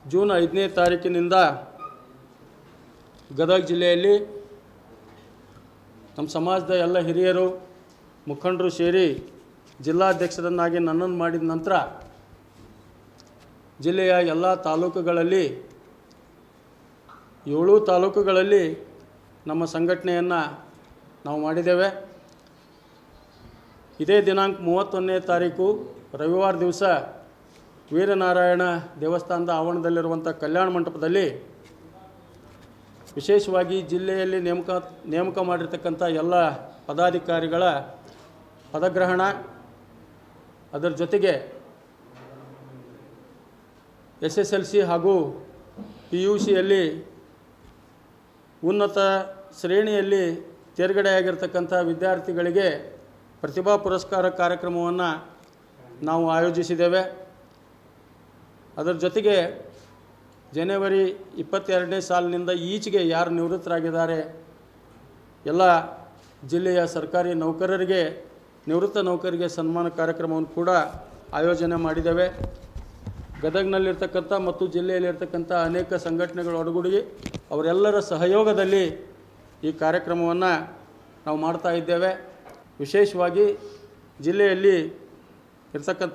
June ಐದನೇ ತಾರೀಕಿನಿಂದ ಗದಗ ಜಿಲ್ಲೆಯಲ್ಲಿ ನಮ್ಮ ಸಮಾಜದ ಎಲ್ಲ ಹಿರಿಯರು ಮುಖಂಡರು ಸೇರಿ ಜಿಲ್ಲಾಧ್ಯಕ್ಷರನ್ನಾಗಿ ನನ್ನನ್ನು ಮಾಡಿದ ನಂತರ ಜಿಲ್ಲೆಯ ಎಲ್ಲ ತಾಲೂಕುಗಳಲ್ಲಿ ಏಳು ತಾಲೂಕುಗಳಲ್ಲಿ ನಮ್ಮ ಸಂಘಟನೆಯನ್ನು ನಾವು ಮಾಡಿದ್ದೇವೆ ಇದೇ ದಿನಾಂಕ ಮೂವತ್ತೊಂದನೇ ತಾರೀಕು ರವಿವಾರ ದಿವಸ ವೀರನಾರಾಯಣ ದೇವಸ್ಥಾನದ ಆವರಣದಲ್ಲಿರುವಂಥ ಕಲ್ಯಾಣ ಮಂಟಪದಲ್ಲಿ ವಿಶೇಷವಾಗಿ ಜಿಲ್ಲೆಯಲ್ಲಿ ನೇಮಕ ನೇಮಕ ಮಾಡಿರ್ತಕ್ಕಂಥ ಎಲ್ಲ ಪದಾಧಿಕಾರಿಗಳ ಪದಗ್ರಹಣ ಅದರ ಜೊತೆಗೆ ಎಸ್ ಎಸ್ ಎಲ್ ಸಿ ಹಾಗೂ ಪಿ ಯು ಸಿಯಲ್ಲಿ ಉನ್ನತ ಶ್ರೇಣಿಯಲ್ಲಿ ತೇರ್ಗಡೆಯಾಗಿರ್ತಕ್ಕಂಥ ವಿದ್ಯಾರ್ಥಿಗಳಿಗೆ ಪ್ರತಿಭಾ ಪುರಸ್ಕಾರ ಕಾರ್ಯಕ್ರಮವನ್ನು ನಾವು ಆಯೋಜಿಸಿದ್ದೇವೆ ಅದರ ಜೊತೆಗೆ ಜನವರಿ ಇಪ್ಪತ್ತೆರಡನೇ ಸಾಲಿನಿಂದ ಈಚೆಗೆ ಯಾರು ನಿವೃತ್ತರಾಗಿದ್ದಾರೆ ಎಲ್ಲ ಜಿಲ್ಲೆಯ ಸರ್ಕಾರಿ ನೌಕರರಿಗೆ ನಿವೃತ್ತ ನೌಕರರಿಗೆ ಸನ್ಮಾನ ಕಾರ್ಯಕ್ರಮವನ್ನು ಕೂಡ ಆಯೋಜನೆ ಮಾಡಿದ್ದೇವೆ ಗದಗ್ನಲ್ಲಿರ್ತಕ್ಕಂಥ ಮತ್ತು ಜಿಲ್ಲೆಯಲ್ಲಿರ್ತಕ್ಕಂಥ ಅನೇಕ ಸಂಘಟನೆಗಳು ಒಡಗೂಡಿ ಅವರೆಲ್ಲರ ಸಹಯೋಗದಲ್ಲಿ ಈ ಕಾರ್ಯಕ್ರಮವನ್ನು ನಾವು ಮಾಡ್ತಾ ಇದ್ದೇವೆ ವಿಶೇಷವಾಗಿ ಜಿಲ್ಲೆಯಲ್ಲಿ ಇರ್ತಕ್ಕಂಥ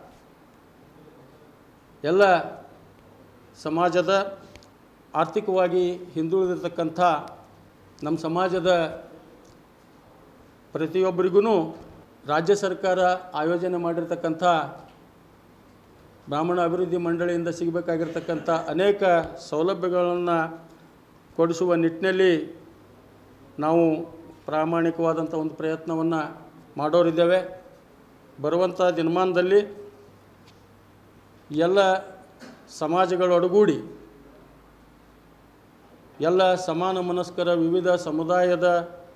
ಎಲ್ಲ ಸಮಾಜದ ಆರ್ಥಿಕವಾಗಿ ಹಿಂದುಳಿದಿರ್ತಕ್ಕಂಥ ನಮ್ಮ ಸಮಾಜದ ಪ್ರತಿಯೊಬ್ಬರಿಗೂ ರಾಜ್ಯ ಸರ್ಕಾರ ಆಯೋಜನೆ ಮಾಡಿರ್ತಕ್ಕಂಥ ಬ್ರಾಹ್ಮಣ ಅಭಿವೃದ್ಧಿ ಮಂಡಳಿಯಿಂದ ಸಿಗಬೇಕಾಗಿರ್ತಕ್ಕಂಥ ಅನೇಕ ಸೌಲಭ್ಯಗಳನ್ನು ಕೊಡಿಸುವ ನಿಟ್ಟಿನಲ್ಲಿ ನಾವು ಪ್ರಾಮಾಣಿಕವಾದಂಥ ಒಂದು ಪ್ರಯತ್ನವನ್ನು ಮಾಡೋರಿದ್ದೇವೆ ಬರುವಂಥ ದಿನಮಾನದಲ್ಲಿ ಎಲ್ಲ ಸಮಾಜಗಳೊಡಗೂಡಿ ಎಲ್ಲ ಸಮಾನ ಮನಸ್ಕರ ವಿವಿಧ ಸಮುದಾಯದ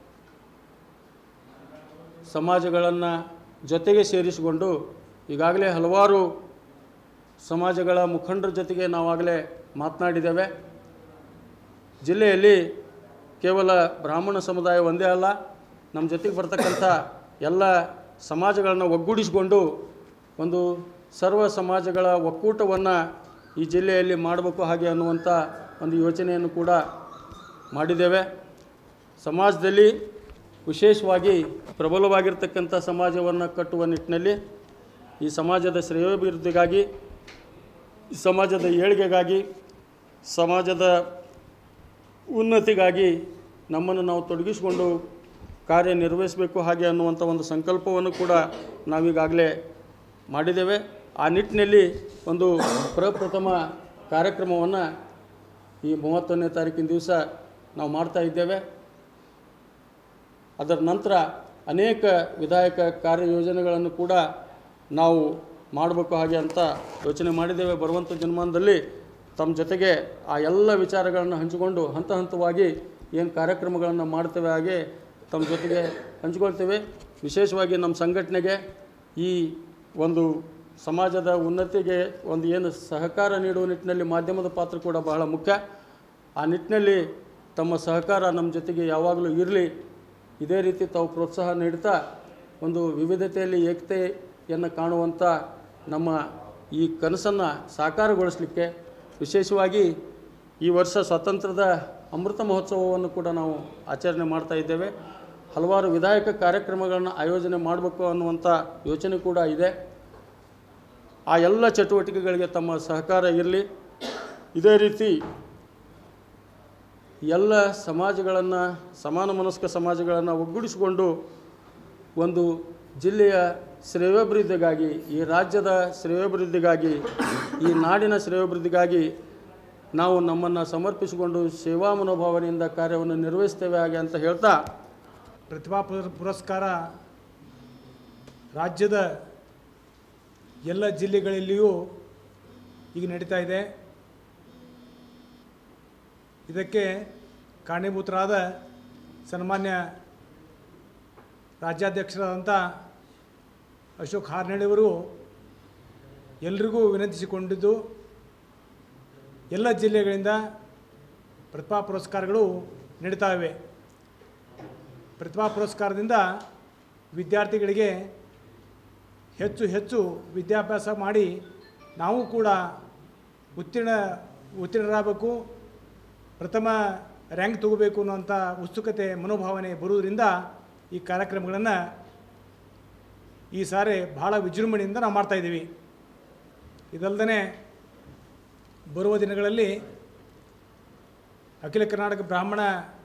ಸಮಾಜಗಳನ್ನು ಜೊತೆಗೆ ಸೇರಿಸಿಕೊಂಡು ಈಗಾಗಲೇ ಹಲವಾರು ಸಮಾಜಗಳ ಮುಖಂಡರ ಜೊತೆಗೆ ನಾವಾಗಲೇ ಮಾತನಾಡಿದ್ದೇವೆ ಜಿಲ್ಲೆಯಲ್ಲಿ ಕೇವಲ ಬ್ರಾಹ್ಮಣ ಸಮುದಾಯ ಒಂದೇ ಅಲ್ಲ ನಮ್ಮ ಜೊತೆಗೆ ಬರ್ತಕ್ಕಂಥ ಎಲ್ಲ ಸಮಾಜಗಳನ್ನು ಒಗ್ಗೂಡಿಸಿಕೊಂಡು ಒಂದು ಸರ್ವ ಸಮಾಜಗಳ ಒಕ್ಕೂಟವನ್ನು ಈ ಜಿಲ್ಲೆಯಲ್ಲಿ ಮಾಡಬೇಕು ಹಾಗೆ ಅನ್ನುವಂಥ ಒಂದು ಯೋಚನೆಯನ್ನು ಕೂಡ ಮಾಡಿದ್ದೇವೆ ಸಮಾಜದಲ್ಲಿ ವಿಶೇಷವಾಗಿ ಪ್ರಬಲವಾಗಿರ್ತಕ್ಕಂಥ ಸಮಾಜವನ್ನು ಕಟ್ಟುವ ನಿಟ್ಟಿನಲ್ಲಿ ಈ ಸಮಾಜದ ಶ್ರೇಯೋಭಿವೃದ್ಧಿಗಾಗಿ ಈ ಸಮಾಜದ ಏಳಿಗೆಗಾಗಿ ಸಮಾಜದ ಉನ್ನತಿಗಾಗಿ ನಮ್ಮನ್ನು ನಾವು ತೊಡಗಿಸಿಕೊಂಡು ಕಾರ್ಯನಿರ್ವಹಿಸಬೇಕು ಹಾಗೆ ಅನ್ನುವಂಥ ಒಂದು ಸಂಕಲ್ಪವನ್ನು ಕೂಡ ನಾವೀಗಾಗಲೇ ಮಾಡಿದ್ದೇವೆ ಆ ನಿಟ್ಟಿನಲ್ಲಿ ಒಂದು ಪ್ರಪ್ರಥಮ ಕಾರ್ಯಕ್ರಮವನ್ನು ಈ ಮೂವತ್ತೊಂದನೇ ತಾರೀಕಿನ ದಿವಸ ನಾವು ಮಾಡ್ತಾ ಇದ್ದೇವೆ ಅದರ ನಂತರ ಅನೇಕ ವಿಧಾಯಕ ಕಾರ್ಯಯೋಜನೆಗಳನ್ನು ಕೂಡ ನಾವು ಮಾಡಬೇಕು ಹಾಗೆ ಅಂತ ಯೋಚನೆ ಮಾಡಿದ್ದೇವೆ ಬರುವಂಥ ಜನ್ಮಾನದಲ್ಲಿ ತಮ್ಮ ಜೊತೆಗೆ ಆ ಎಲ್ಲ ವಿಚಾರಗಳನ್ನು ಹಂಚಿಕೊಂಡು ಹಂತ ಹಂತವಾಗಿ ಏನು ಕಾರ್ಯಕ್ರಮಗಳನ್ನು ಮಾಡ್ತೇವೆ ಹಾಗೆ ತಮ್ಮ ಜೊತೆಗೆ ಹಂಚ್ಕೊಳ್ತೇವೆ ವಿಶೇಷವಾಗಿ ನಮ್ಮ ಸಂಘಟನೆಗೆ ಈ ಒಂದು ಸಮಾಜದ ಉನ್ನತಿಗೆ ಒಂದು ಏನು ಸಹಕಾರ ನೀಡುವ ನಿಟ್ಟಿನಲ್ಲಿ ಮಾಧ್ಯಮದ ಪಾತ್ರ ಕೂಡ ಬಹಳ ಮುಖ್ಯ ಆ ನಿಟ್ಟಿನಲ್ಲಿ ತಮ್ಮ ಸಹಕಾರ ನಮ್ಮ ಜೊತೆಗೆ ಯಾವಾಗಲೂ ಇರಲಿ ಇದೇ ರೀತಿ ತಾವು ಪ್ರೋತ್ಸಾಹ ನೀಡ್ತಾ ಒಂದು ವಿವಿಧತೆಯಲ್ಲಿ ಏಕತೆಯನ್ನು ಕಾಣುವಂಥ ನಮ್ಮ ಈ ಕನಸನ್ನು ಸಾಕಾರಗೊಳಿಸಲಿಕ್ಕೆ ವಿಶೇಷವಾಗಿ ಈ ವರ್ಷ ಸ್ವಾತಂತ್ರ್ಯದ ಅಮೃತ ಮಹೋತ್ಸವವನ್ನು ಕೂಡ ನಾವು ಆಚರಣೆ ಮಾಡ್ತಾ ಇದ್ದೇವೆ ಹಲವಾರು ವಿಧಾಯಕ ಕಾರ್ಯಕ್ರಮಗಳನ್ನು ಆಯೋಜನೆ ಮಾಡಬೇಕು ಅನ್ನುವಂಥ ಯೋಚನೆ ಕೂಡ ಇದೆ ಆ ಎಲ್ಲ ಚಟುವಟಿಕೆಗಳಿಗೆ ತಮ್ಮ ಸಹಕಾರ ಇರಲಿ ಇದೇ ರೀತಿ ಎಲ್ಲ ಸಮಾಜಗಳನ್ನು ಸಮಾನ ಮನಸ್ಕ ಸಮಾಜಗಳನ್ನು ಒಗ್ಗೂಡಿಸಿಕೊಂಡು ಒಂದು ಜಿಲ್ಲೆಯ ಶ್ರೇಯೋಭಿವೃದ್ಧಿಗಾಗಿ ಈ ರಾಜ್ಯದ ಶ್ರೇಯೋಭಿವೃದ್ಧಿಗಾಗಿ ಈ ನಾಡಿನ ಶ್ರೇಯೋಭಿವೃದ್ಧಿಗಾಗಿ ನಾವು ನಮ್ಮನ್ನು ಸಮರ್ಪಿಸಿಕೊಂಡು ಸೇವಾ ಮನೋಭಾವನೆಯಿಂದ ಕಾರ್ಯವನ್ನು ನಿರ್ವಹಿಸ್ತೇವೆ ಹಾಗೆ ಅಂತ ಹೇಳ್ತಾ ಪ್ರತಿಭಾ ಪುರ- ಪುರಸ್ಕಾರ ರಾಜ್ಯದ ಎಲ್ಲ ಜಿಲ್ಲೆಗಳಲ್ಲಿಯೂ ಈಗ ನಡೀತಾ ಇದೆ ಇದಕ್ಕೆ ಕಾರಣೀಭೂತರಾದ ಸನ್ಮಾನ್ಯ ರಾಜ್ಯಾಧ್ಯಕ್ಷರಾದಂಥ ಅಶೋಕ್ ಹಾರ್ನಳ್ಳಿಯವರು ಎಲ್ರಿಗೂ ವಿನಂತಿಸಿಕೊಂಡಿದ್ದು ಎಲ್ಲ ಜಿಲ್ಲೆಗಳಿಂದ ಪ್ರತಿಭಾ ಪುರಸ್ಕಾರಗಳು ನಡೀತಾ ಇವೆ ಪ್ರತಿಭಾ ಪುರಸ್ಕಾರದಿಂದ ವಿದ್ಯಾರ್ಥಿಗಳಿಗೆ ಹೆಚ್ಚು ಹೆಚ್ಚು ವಿದ್ಯಾಭ್ಯಾಸ ಮಾಡಿ ನಾವು ಕೂಡ ಉತ್ತೀರ್ಣ ಉತ್ತೀರ್ಣರಾಗಬೇಕು ಪ್ರಥಮ ರ್ಯಾಂಕ್ ತಗೋಬೇಕು ಅನ್ನುವಂಥ ಉತ್ಸುಕತೆ ಮನೋಭಾವನೆ ಬರುವುದರಿಂದ ಈ ಕಾರ್ಯಕ್ರಮಗಳನ್ನು ಈ ಸಾರಿ ಬಹಳ ವಿಜೃಂಭಣೆಯಿಂದ ನಾವು ಮಾಡ್ತಾಯಿದ್ದೀವಿ ಇದಲ್ಲದೆ ಬರುವ ದಿನಗಳಲ್ಲಿ ಅಖಿಲ ಕರ್ನಾಟಕ ಬ್ರಾಹ್ಮಣ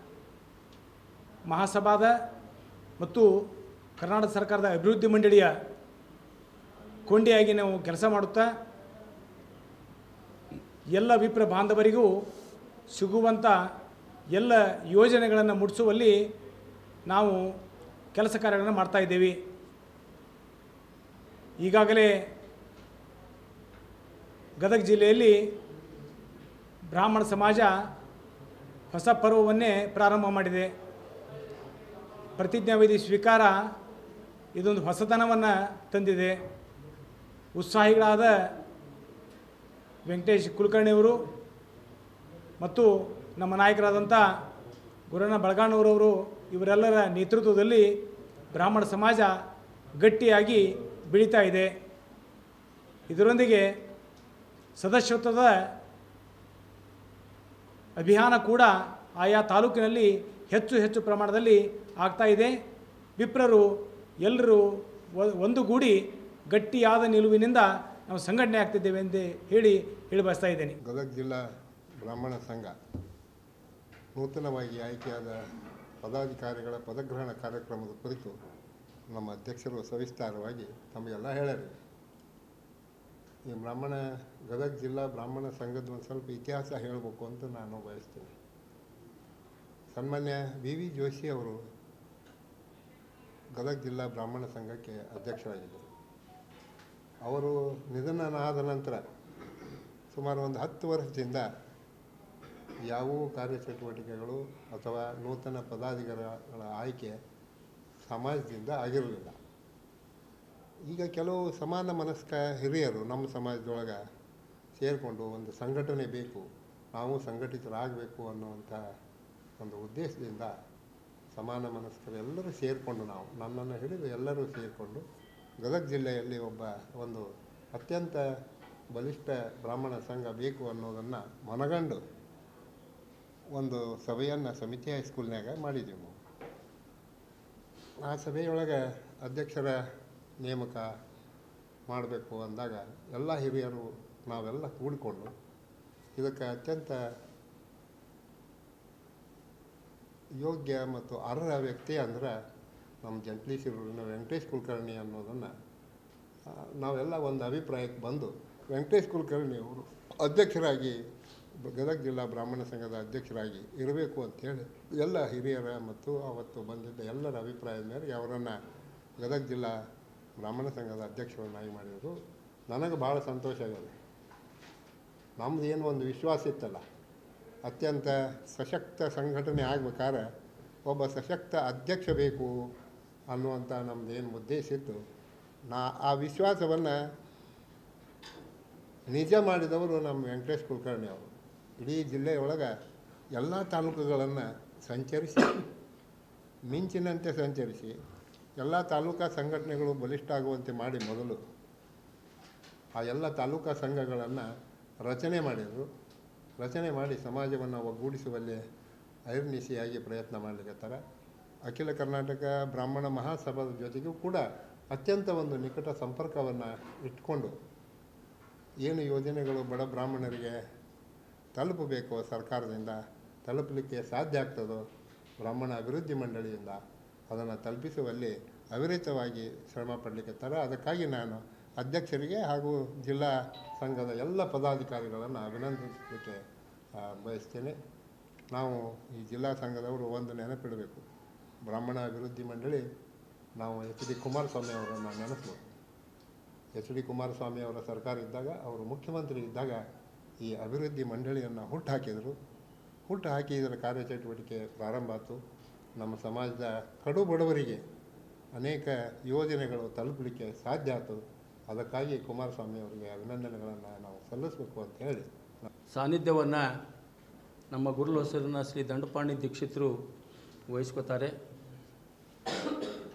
ಮಹಾಸಭಾದ ಮತ್ತು ಕರ್ನಾಟಕ ಸರ್ಕಾರದ ಅಭಿವೃದ್ಧಿ ಮಂಡಳಿಯ ಕೊಂಡಿಯಾಗಿ ನಾವು ಕೆಲಸ ಮಾಡುತ್ತಾ ಎಲ್ಲ ವಿಪ್ರ ಬಾಂಧವರಿಗೂ ಸಿಗುವಂಥ ಎಲ್ಲ ಯೋಜನೆಗಳನ್ನು ಮುಟ್ಟಿಸುವಲ್ಲಿ ನಾವು ಕೆಲಸ ಕಾರ್ಯಗಳನ್ನು ಮಾಡ್ತಾ ಇದ್ದೀವಿ ಈಗಾಗಲೇ ಗದಗ ಜಿಲ್ಲೆಯಲ್ಲಿ ಬ್ರಾಹ್ಮಣ ಸಮಾಜ ಹೊಸ ಪರ್ವವನ್ನೇ ಪ್ರಾರಂಭ ಮಾಡಿದೆ ಪ್ರತಿಜ್ಞಾವಿಧಿ ಸ್ವೀಕಾರ ಇದೊಂದು ಹೊಸತನವನ್ನು ತಂದಿದೆ ಉತ್ಸಾಹಿಗಳಾದ ವೆಂಕಟೇಶ್ ಕುಲಕರ್ಣಿಯವರು ಮತ್ತು ನಮ್ಮ ನಾಯಕರಾದಂಥ ಗುರಣ್ಣ ಬಳಗಾಣವರವರು ಇವರೆಲ್ಲರ ನೇತೃತ್ವದಲ್ಲಿ ಬ್ರಾಹ್ಮಣ ಸಮಾಜ ಗಟ್ಟಿಯಾಗಿ ಬೆಳೀತಾ ಇದೆ ಇದರೊಂದಿಗೆ ಸದಸ್ಯತ್ವದ ಅಭಿಯಾನ ಕೂಡ ಆಯಾ ತಾಲೂಕಿನಲ್ಲಿ ಹೆಚ್ಚು ಹೆಚ್ಚು ಪ್ರಮಾಣದಲ್ಲಿ ಆಗ್ತಾ ಇದೆ ವಿಪ್ರರು ಎಲ್ಲರೂ ಒ- ಒಂದುಗೂಡಿ ಗಟ್ಟಿಯಾದ ನಿಲುವಿನಿಂದ ನಾವು ಸಂಘಟನೆ ಆಗ್ತಿದ್ದೇವೆ ಎಂದು ಹೇಳಿ ಹೇಳಿ ಬಯಸ್ತಾ ಇದ್ದೇನೆ ಗದಗ ಜಿಲ್ಲಾ ಬ್ರಾಹ್ಮಣ ಸಂಘ ನೂತನವಾಗಿ ಆಯ್ಕೆಯಾದ ಪದಾಧಿಕಾರಿಗಳ ಪದಗ್ರಹಣ ಕಾರ್ಯಕ್ರಮದ ಕುರಿತು ನಮ್ಮ ಅಧ್ಯಕ್ಷರು ಸವಿಸ್ತಾರವಾಗಿ ತಮಗೆಲ್ಲ ಹೇಳ್ಯಾರಿ ಈ ಬ್ರಾಹ್ಮಣ ಗದಗ ಜಿಲ್ಲಾ ಬ್ರಾಹ್ಮಣ ಸಂಘದ ಒಂದು ಸ್ವಲ್ಪ ಇತಿಹಾಸ ಹೇಳಬೇಕು ಅಂತ ನಾನು ಬಯಸ್ತೀನಿ ಸನ್ಮಾನ್ಯ ವಿ ವಿ ಜೋಶಿ ಅವರು ಗದಗ ಜಿಲ್ಲಾ ಬ್ರಾಹ್ಮಣ ಸಂಘಕ್ಕೆ ಅಧ್ಯಕ್ಷರಾಗಿದ್ದರು ಅವರು ನಿಧನನಾದ ನಂತರ ಸುಮಾರು ಒಂದು ಹತ್ತು ವರ್ಷದಿಂದ ಯಾವುವು ಕಾರ್ಯಚಟುವಟಿಕೆಗಳು ಅಥವಾ ನೂತನ ಪದಾಧಿಕಾರಿಗಳ ಆಯ್ಕೆ ಸಮಾಜದಿಂದ ಆಗಿರಲಿಲ್ಲ ಈಗ ಕೆಲವು ಸಮಾನ ಮನಸ್ಕ ಹಿರಿಯರು ನಮ್ಮ ಸಮಾಜದೊಳಗೆ ಸೇರಿಕೊಂಡು ಒಂದು ಸಂಘಟನೆ ಬೇಕು ನಾವು ಸಂಘಟಿತರಾಗಬೇಕು ಅನ್ನುವಂಥ ಒಂದು ಉದ್ದೇಶದಿಂದ ಸಮಾನ ಮನಸ್ಕರು ಎಲ್ಲರೂ ಸೇರಿಕೊಂಡು ನಾವು ನನ್ನನ್ನು ಹಿಡಿದು ಎಲ್ಲರೂ ಸೇರಿಕೊಂಡು ಗದಗ ಜಿಲ್ಲೆಯಲ್ಲಿ ಒಬ್ಬ ಒಂದು ಅತ್ಯಂತ ಬಲಿಷ್ಠ ಬ್ರಾಹ್ಮಣ ಸಂಘ ಬೇಕು ಅನ್ನೋದನ್ನು ಮನಗಂಡು ಒಂದು ಸಭೆಯನ್ನು ಸಮಿತಿ ಹೈಸ್ಕೂಲ್ನಾಗ ಮಾಡಿದ್ದೀವಿ ನಾವು ಆ ಸಭೆಯೊಳಗೆ ಅಧ್ಯಕ್ಷರ ನೇಮಕ ಮಾಡಬೇಕು ಅಂದಾಗ ಎಲ್ಲ ಹಿರಿಯರು ನಾವೆಲ್ಲ ಕೂಡಿಕೊಂಡು ಇದಕ್ಕೆ ಅತ್ಯಂತ ಯೋಗ್ಯ ಮತ್ತು ಅರ್ಹ ವ್ಯಕ್ತಿ ಅಂದ್ರೆ ನಮ್ಮ ಜಂಟ್ಲೀಶಿರೂರಿನ ವೆಂಕಟೇಶ್ ಕುಲಕರ್ಣಿ ಅನ್ನೋದನ್ನು ಆ, ನಾವೆಲ್ಲ ಒಂದು ಅಭಿಪ್ರಾಯಕ್ಕೆ ಬಂದು ವೆಂಕಟೇಶ್ ಕುಲಕರ್ಣಿ ಅವರು ಅಧ್ಯಕ್ಷರಾಗಿ ಬ- ಗದಗ ಜಿಲ್ಲಾ ಬ್ರಾಹ್ಮಣ ಸಂಘದ ಅಧ್ಯಕ್ಷರಾಗಿ ಇರಬೇಕು ಅಂಥೇಳಿ ಎಲ್ಲ ಹಿರಿಯರ ಮತ್ತು ಅವತ್ತು ಬಂದಿದ್ದ ಎಲ್ಲರ ಅಭಿಪ್ರಾಯದ ಮೇರೆಗೆ ಅವರನ್ನು ಗದಗ ಜಿಲ್ಲಾ ಬ್ರಾಹ್ಮಣ ಸಂಘದ ಅಧ್ಯಕ್ಷರನ್ನಾಗಿ ಮಾಡಿದರು ನನಗೆ ಭಾಳ ಸಂತೋಷ ಆಗಿದೆ ನಮ್ಮದು ಏನು ಒಂದು ವಿಶ್ವಾಸ ಇತ್ತಲ್ಲ ಅತ್ಯಂತ ಸಶಕ್ತ ಸಂಘಟನೆ ಆಗ್ಬೇಕಾದ್ರೆ ಒಬ್ಬ ಸಶಕ್ತ ಅಧ್ಯಕ್ಷ ಬೇಕು ಅನ್ನುವಂಥ ನಮ್ದು ಏನು ಉದ್ದೇಶ ಇತ್ತು ನಾ ಆ ವಿಶ್ವಾಸವನ್ನು ನಿಜ ಮಾಡಿದವರು ನಮ್ಮ ವೆಂಕಟೇಶ್ ಕುಲಕರ್ಣಿ ಅವರು ಇಡೀ ಜಿಲ್ಲೆಯೊಳಗೆ ಎಲ್ಲ ತಾಲೂಕುಗಳನ್ನು ಸಂಚರಿಸಿ ಮಿಂಚಿನಂತೆ ಸಂಚರಿಸಿ ಎಲ್ಲ ತಾಲೂಕಾ ಸಂಘಟನೆಗಳು ಬಲಿಷ್ಠ ಆಗುವಂತೆ ಮಾಡಿ ಮೊದಲು ಆ ಎಲ್ಲ ತಾಲೂಕಾ ಸಂಘಗಳನ್ನು ರಚನೆ ಮಾಡಿದರು ರಚನೆ ಮಾಡಿ ಸಮಾಜವನ್ನು ಒಗ್ಗೂಡಿಸುವಲ್ಲಿ ಅಹಿರ್ನಿಶಿಯಾಗಿ ಪ್ರಯತ್ನ ಮಾಡಲಿಕ್ಕತ್ತಾರ ಅಖಿಲ ಕರ್ನಾಟಕ ಬ್ರಾಹ್ಮಣ ಮಹಾಸಭಾದ ಜೊತೆಗೂ ಕೂಡ ಅತ್ಯಂತ ಒಂದು ನಿಕಟ ಸಂಪರ್ಕವನ್ನು ಇಟ್ಕೊಂಡು ಏನು ಯೋಜನೆಗಳು ಬಡ ಬ್ರಾಹ್ಮಣರಿಗೆ ತಲುಪಬೇಕೋ ಸರ್ಕಾರದಿಂದ ತಲುಪಲಿಕ್ಕೆ ಸಾಧ್ಯ ಆಗ್ತದೋ ಬ್ರಾಹ್ಮಣ ಅಭಿವೃದ್ಧಿ ಮಂಡಳಿಯಿಂದ ಅದನ್ನು ತಲುಪಿಸುವಲ್ಲಿ ಅವಿರತವಾಗಿ ಶ್ರಮ ಪಡಲಿಕ್ಕತ್ತಾರ ಅದಕ್ಕಾಗಿ ನಾನು ಅಧ್ಯಕ್ಷರಿಗೆ ಹಾಗೂ ಜಿಲ್ಲಾ ಸಂಘದ ಎಲ್ಲ ಪದಾಧಿಕಾರಿಗಳನ್ನು ಅಭಿನಂದಿಸಲಿಕ್ಕೆ ಆ, ಬಯಸ್ತೇನೆ ನಾವು ಈ ಜಿಲ್ಲಾ ಸಂಘದವರು ಒಂದು ನೆನಪಿಡಬೇಕು ಬ್ರಾಹ್ಮಣ ಅಭಿವೃದ್ಧಿ ಮಂಡಳಿ ನಾವು ಎಚ್ ಡಿ ಕುಮಾರಸ್ವಾಮಿ ಅವರನ್ನು ನೆನೆಸ್ಬೇಕು ಎಚ್ ಡಿ ಕುಮಾರಸ್ವಾಮಿ ಅವರ ಸರ್ಕಾರ ಇದ್ದಾಗ ಅವರು ಮುಖ್ಯಮಂತ್ರಿ ಇದ್ದಾಗ ಈ ಅಭಿವೃದ್ಧಿ ಮಂಡಳಿಯನ್ನು ಹುಟ್ಟು ಹಾಕಿದರು ಹುಟ್ಟು ಹಾಕಿ ಇದರ ಕಾರ್ಯಚಟುವಟಿಕೆ ಪ್ರಾರಂಭ ಆಯಿತು ನಮ್ಮ ಸಮಾಜದ ಕಡು ಬಡವರಿಗೆ ಅನೇಕ ಯೋಜನೆಗಳು ತಲುಪಲಿಕ್ಕೆ ಸಾಧ್ಯ ಆಯಿತು ಅದಕ್ಕಾಗಿ ಕುಮಾರಸ್ವಾಮಿ ಅವರಿಗೆ ಅಭಿನಂದನೆಗಳನ್ನು ನಾವು ಸಲ್ಲಿಸಬೇಕು ಅಂತ ಹೇಳಿ ಸಾನ್ನಿಧ್ಯವನ್ನು ನಮ್ಮ ಗುರುಲ್ ಹೊಸರಿನ ಶ್ರೀ ದಂಡಪಾಣಿ ದೀಕ್ಷಿತರು ವಹಿಸ್ಕೋತಾರೆ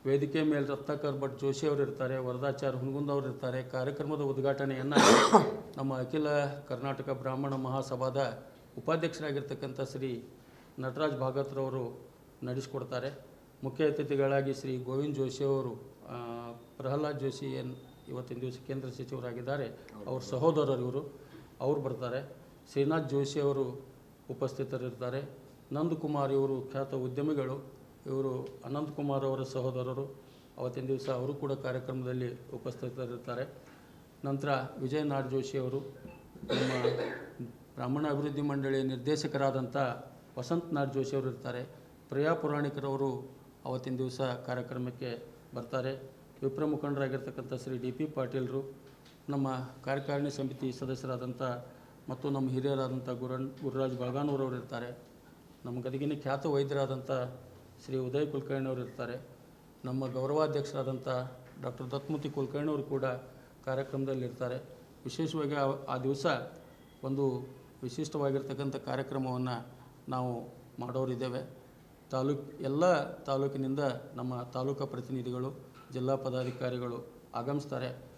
ವೇದಿಕೆ ಮೇಲೆ ರತ್ನಾಕರ್ ಭಟ್ ಜೋಶಿ ಅವರು ಇರ್ತಾರೆ ವರದಾಚಾರ್ಯ ಹುನಗುಂದ್ ಅವರು ಇರ್ತಾರೆ ಕಾರ್ಯಕ್ರಮದ ಉದ್ಘಾಟನೆಯನ್ನು ನಮ್ಮ ಅಖಿಲ ಕರ್ನಾಟಕ ಬ್ರಾಹ್ಮಣ ಮಹಾಸಭಾದ ಉಪಾಧ್ಯಕ್ಷರಾಗಿರ್ತಕ್ಕಂಥ ಶ್ರೀ ನಟರಾಜ್ ಭಾಗತ್ರವರು ನಡೆಸಿಕೊಡ್ತಾರೆ ಮುಖ್ಯ ಅತಿಥಿಗಳಾಗಿ ಶ್ರೀ ಗೋವಿಂದ್ ಜೋಶಿ ಅವರು ಆ, ಪ್ರಹ್ಲಾದ್ ಜೋಶಿ ಏನು ಇವತ್ತಿನ ದಿವಸ ಕೇಂದ್ರ ಸಚಿವರಾಗಿದ್ದಾರೆ ಅವ್ರ ಸಹೋದರರು ಇವರು ಅವ್ರು ಬರ್ತಾರೆ ಶ್ರೀನಾಥ್ ಜೋಶಿ ಅವರು ಉಪಸ್ಥಿತರಿರ್ತಾರೆ ನಂದಕುಮಾರ್ ಇವರು ಖ್ಯಾತ ಉದ್ಯಮಿಗಳು ಇವರು ಅನಂತಕುಮಾರ್ ಅವರ ಸಹೋದರರು ಅವತ್ತಿನ ದಿವಸ ಅವರು ಕೂಡ ಕಾರ್ಯಕ್ರಮದಲ್ಲಿ ಉಪಸ್ಥಿತರಿರ್ತಾರೆ ನಂತರ ವಿಜಯ್ ನಾಡ್ ಜೋಶಿ ಅವರು ನಮ್ಮ ಬ್ರಾಹ್ಮಣ ಅಭಿವೃದ್ಧಿ ಮಂಡಳಿಯ ನಿರ್ದೇಶಕರಾದಂಥ ವಸಂತ್ ನಾಡ್ ಜೋಶಿ ಅವರು ಇರ್ತಾರೆ ಪ್ರಿಯಾ ಪುರಾಣಿಕರವರು ಅವತ್ತಿನ ದಿವಸ ಕಾರ್ಯಕ್ರಮಕ್ಕೆ ಬರ್ತಾರೆ ವಿಪ್ರ ಮುಖಂಡರಾಗಿರ್ತಕ್ಕಂಥ ಶ್ರೀ ಡಿ ಪಿ ಪಾಟೀಲ್ರು ನಮ್ಮ ಕಾರ್ಯಕಾರಿಣಿ ಸಮಿತಿ ಸದಸ್ಯರಾದಂಥ ಮತ್ತು ನಮ್ಮ ಹಿರಿಯರಾದಂಥ ಗುರನ್ ಗುರುರಾಜ್ ಬಳಗಾನೂರವರು ಇರ್ತಾರೆ ನಮ್ಮ ಗದಗಿನ ಖ್ಯಾತ ವೈದ್ಯರಾದಂಥ ಶ್ರೀ ಉದಯ್ ಕುಲಕರ್ಣಿ ಅವರು ಇರ್ತಾರೆ ನಮ್ಮ ಗೌರವಾಧ್ಯಕ್ಷರಾದಂಥ ಡಾಕ್ಟರ್ ದತ್ಮೂರ್ತಿ ಕುಲಕರ್ಣಿ ಅವರು ಕೂಡ ಕಾರ್ಯಕ್ರಮದಲ್ಲಿ ಇರ್ತಾರೆ ವಿಶೇಷವಾಗಿ ಆ- ಆ ದಿವಸ ಒಂದು ವಿಶಿಷ್ಟವಾಗಿರ್ತಕ್ಕಂಥ ಕಾರ್ಯಕ್ರಮವನ್ನು ನಾವು ಮಾಡೋರಿದ್ದೇವೆ ತಾಲೂಕ್ ಎಲ್ಲ ತಾಲೂಕಿನಿಂದ ನಮ್ಮ ತಾಲೂಕಾ ಪ್ರತಿನಿಧಿಗಳು ಜಿಲ್ಲಾ ಪದಾಧಿಕಾರಿಗಳು ಆಗಮಿಸ್ತಾರೆ